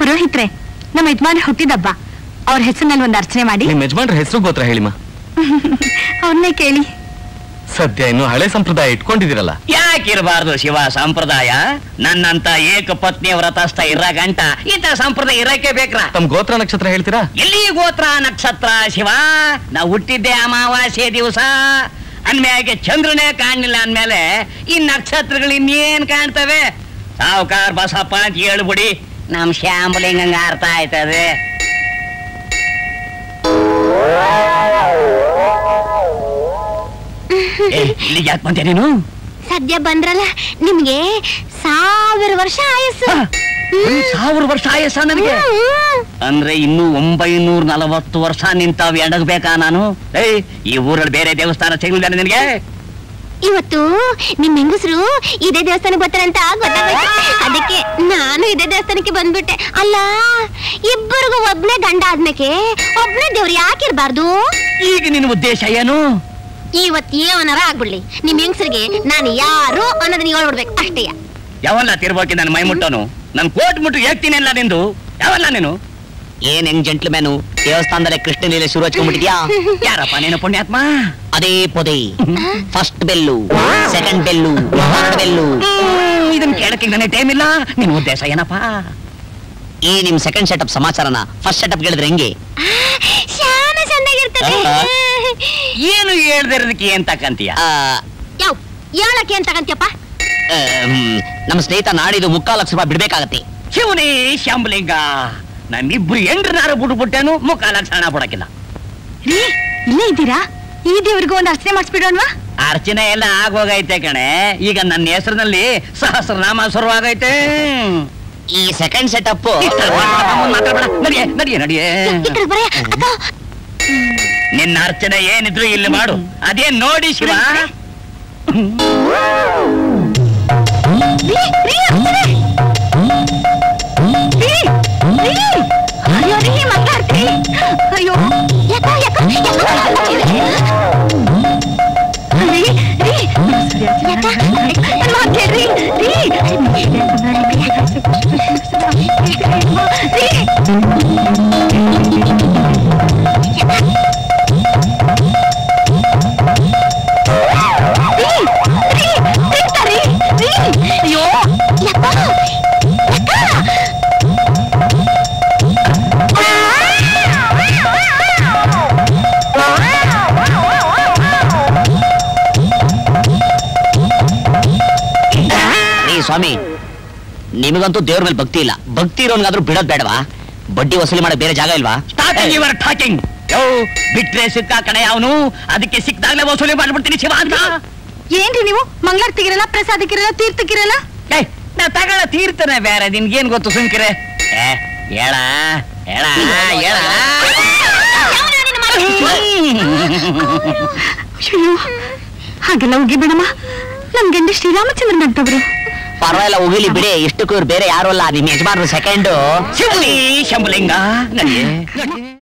ಪುರೋಹಿತ್ರೆ ನಮ್ಮ ಯಜಮಾನ್ ಹುಟ್ಟಿದಬ್ಬ ಅವ್ರ ಹೆಸರಿನಲ್ಲಿ ಒಂದು ಅರ್ಚನೆ ಮಾಡಿ ನಿಮ್ ಯಜಮಾನ್ರ ಹೆಸರು ಗೋತ್ರ ಹೇಳಿಮ್ಮ ಅವ್ರನ್ನೇ ಕೇಳಿ ಸದ್ಯ ಇನ್ನು ಹಳೆ ಸಂಪ್ರದಾಯ ಇಟ್ಕೊಂಡಿದಿರಲ್ಲ ಯಾಕಿರಬಾರ್ದು ಶಿವ ಸಂಪ್ರದಾಯ ನನ್ನಂತ ಏಕ ಪತ್ನಿ ವ್ರತಸ್ಥ ಇರ ಗಂಟ ಇಂಥ ಸಂಪ್ರದಾಯ ಇರಕ್ಕೆ ಬೇಕ್ರ ತಮ್ ಗೋತ್ರ ನಕ್ಷತ್ರ ಹೇಳ್ತೀರಾ ಎಲ್ಲಿ ಗೋತ್ರ ನಕ್ಷತ್ರ ಶಿವ ನಾ ಹುಟ್ಟಿದ್ದೆ ಅಮಾವಾಸ್ಯೆ ದಿವಸ ಅಂದ್ಮ್ಯಾಗೆ ಚಂದ್ರನೇ ಕಾಣಲಿಲ್ಲ ಅಂದ್ಮೇಲೆ ಈ ನಕ್ಷತ್ರಗಳು ಇನ್ನೇನ್ ಕಾಣ್ತವೆ ಸಾವುಕಾರ್ ಬಸಪ್ಪ ಅಂತ ಹೇಳ್ಬಿಡಿ ನಮ್ ಶ್ಯಾಂಬಲಿಂಗಂಗ ಅರ್ಥ ಆಯ್ತದೆ ಏ, ಇಲ್ಲಿಗೆ ಯಾಕೆ ಬಂದೆ ನೀನು ಸದ್ಯ ಬಂದ್ರಲ್ಲ ನಿಮ್ಗೆ ಸಾವಿರ ವರ್ಷ ಆಯಸ್ಸು ಒಂದ್ ಸಾವಿರ ವರ್ಷ ಆಯಸ್ಸ ನನಗೆ ಅಂದ್ರೆ ಇನ್ನು ಒಂಬೈನೂರ ನಲವತ್ತು ವರ್ಷ ನಿಂತಾವ್ ಎಡಗ್ಬೇಕಾ ನಾನು ಏಯ್ ಈ ಊರಲ್ಲಿ ಬೇರೆ ದೇವಸ್ಥಾನ ಸಿಗಲಿಲ್ಲ ನಿನಗೆ ಇವತ್ತು ನಿಮ್ ಹೆಂಗಸರು ಇದೇ ದೇವಸ್ಥಾನಕ್ಕೆ ಬರ್ತಾರೆ ಅಂತ ಗೊತ್ತಾಗೋಯ್ತು ಅದಕ್ಕೆ ನಾನು ಇದೇ ದೇವಸ್ಥಾನಕ್ಕೆ ಬಂದ್ಬಿಟ್ಟೆ ಅಲ್ಲ ಇಬ್ಬರಿಗೂ ಒಬ್ನೇ ಗಂಡ ಆದ್ಮೇಕೆ ಒಬ್ನೇ ದೇವ್ರು ಯಾಕಿರ್ಬಾರ್ದು ಈಗ ನಿನ್ನ ಉದ್ದೇಶ ಏನು ಇವತ್ ಏವನಾರ ಆಗ್ಬಿಡ್ಲಿ ನಿಮ್ ಹೆಂಗಸರಿಗೆ ನಾನು ಯಾರು ಅನ್ನೋದನ್ನ ಹೇಳ್ಬಿಡ್ಬೇಕು ಅಷ್ಟೇ ಯಾವಲ್ಲ ತಿರ್ಬೋಕಿ ನನ್ನ ಮೈ ಮುಟ್ಟೋನು ನನ್ ಕೋಟ್ ಮುಟ್ಟು ಹೇಳ್ತೀನಿ ಅಲ್ಲ ನಿಂದು ಯಾವಲ್ಲ ನೀನು ಏನ್ ಹೆಂಗ್ ಜಂಟ್ಲ್ಮ್ಯಾನು ದೇವಸ್ಥಾನದಲ್ಲಿ ಕೃಷ್ಣ ಲೀಲೆ ಶುರು ಹಚ್ಕೊಂಡ್ಬಿಟ್ಟಿದ್ಯಾ ಯಾರಪ್ಪ ನೀನು ಪುಣ್ಯಾತ್ಮ ಅದೇ ಪೊದೆ first bell second bell third bell ಹ್ಮ್, ಇದನ್ ಕೇಳಕ್ಕೆ ನನಗೆ ಟೈಮ್ ಇಲ್ಲ ನಿನ್ನ ಉದ್ದೇಶ ಏನಪ್ಪ ಈ ನಿಮ್ ಸೆಕೆಂಡ್ ಸೆಟಪ್ ಸಮಾಚಾರನ ಫಸ್ಟ್ ಸೆಟಪ್ ಕೇಳಿದ್ರೆ ಹೆಂಗೆ ಶಾನ ಚೆನ್ನಾಗಿರ್ತದೆ ಆ, ಏನು ಹೇಳ್ದಿರೋದಕ್ಕೆ ಏನ್ ತಕ್ಕಂತೀಯ ಆ, ಯಾವ ಹೇಳಕ್ಕೆ ಅಂತ ತಗಂತ್ಯಪ್ಪ ಆ, ಹ್ಮ್, ನಮ್ಮ ಸ್ನೇಹಿತ ನಾಡಿದ್ದು ಮುಕ್ಕಾಲು ಲಕ್ಷ ರೂಪಾಯಿ ಬಿಡ್ಬೇಕಾಗತ್ತೆ ಶಿವನೇ ಶಾಂಬಲಿಂಗ ನನ್ನಿಬ್ರು ಎಂಡ್ರನಾರು ಬಿಟ್ಬಿಟ್ಟೇನು ಮುಖ ಲಕ್ಷ ಹಣ ಬಿಡಕ್ಕಿಲ್ಲ ರೀ ಇಲ್ಲೇ ಇದ್ದೀರಾ ಈ ದೇವ್ರಿಗೂ ಒಂದು ಅರ್ಚನೆ ಮಾಡಿಸ್ಬಿಡೋಣವಾ ಅರ್ಚನೆ ಎಲ್ಲ ಆಗೋಗೈತೆ ಕಣೆ ಈಗ ನನ್ನ ಹೆಸರಿನಲ್ಲಿ ಸಹಸ್ರನಾಮ ಶುರುವಾಗೈತೆ ಈ ಸೆಕೆಂಡ್ ಸೆಟಪ್ ಇಷ್ಟ ಮಾತಾಡ್ಬೇಡ, ಮುಂದ್ ಮಾತಾಡ್ಬೇಡ. ನಡಿಯೇ ನಡಿಯೇ ನಡಿಯೇ ಈ ಕಡೆ ಬರ ಅಕ್ಕ ನಿನ್ನ ಅರ್ಚನೆ ಏನಿದ್ರು ಇಲ್ಲಿ ಮಾಡು ಅದೇ ನೋಡಿ ಶಿವ ರೀ, ರೀ, ಅರ್ಚನೆ! ರೀ, ರೀ! ಅಯ್ಯೋ ರೀ ಮಂಗಳಾರತಿ ಅಯ್ಯೋ ಯಾಕ ಯಾಕ ಯಾಕ ರೀ ರೀ ಯಾಕ ನನ್ನ ಮಾತ್ ಕೇಳ್ರಿ ರೀ ರೀ ರೀ, ರೀ, ತಿಂತಾರಿ, ರೀ. ಅಯ್ಯೋ ಯಪ್ಪ, ಯಕ್ಕ. ರೀ ಸ್ವಾಮಿ ನಿಮಗಂತೂ ದೇವ್ರ ಮೇಲೆ ಭಕ್ತಿ ಇಲ್ಲ ಭಕ್ತಿ ಇರೋನ್ಗಾದ್ರೂ ಬಿಡೋದ್ ಬೇಡವಾ ಬಡ್ಡಿ ವಸೂಲಿ ಮಾಡಕ್ ಬೇರೆ ಜಾಗ ಇಲ್ವಾ ಸ್ಟಾರ್ಟಿಂಗ್ ಯುವರ್ ಟಾಕಿಂಗ್ ಯೋ ಬಿಟ್ರೆ ಸಿಕ್ಕ ಕಣೆ ಅವನು ಅದಕ್ಕೆ ಸಿಕ್ದಾಗ್ಲೇ ವಸೂಲಿ ಮಾಡ್ಬಿಡ್ತೀನಿ ಶಿವ ಅಂತ ಏನ್ರಿ ನೀವು ಮಂಗಳಾರತಿಗಿರಲ್ಲ ಪ್ರಸಾದಕ್ಕಿರಲ್ಲ ತೀರ್ಥಕ್ಕಿರಲ್ಲ ಏ ನಾ ತಗೊಳ ತೀರ್ತನೆ ಬೇರೆ ನಿನ್ಗೇನ್ ಗೊತ್ತು ಸುಮ್ಕಿರೆ ಏ ಹೇಳ ಹೇಳ ಹೇಳ ಅಯ್ಯೋ ಹಾಗೆಲ್ಲ ಹೋಗಿ ಬಿಡಮ್ಮ ನಮ್ ಗಂಡ ಶ್ರೀರಾಮಚಂದ್ರನ್ ಅಂತವ್ರು ಪರವಾಗಿಲ್ಲ ಹೋಗಿಲಿ ಬಿಡಿ ಇಷ್ಟಕ್ಕೂ ಇವ್ರು ಬೇರೆ ಯಾರು ಅಲ್ಲ ನಿಮ್ ಯಜಮಾನ್ರು ಸೆಕೆಂಡು ಶಿವಲಿ ಶಂಭುಲಿಂಗ ನಡಿಯೇ ನಡಿಯೇ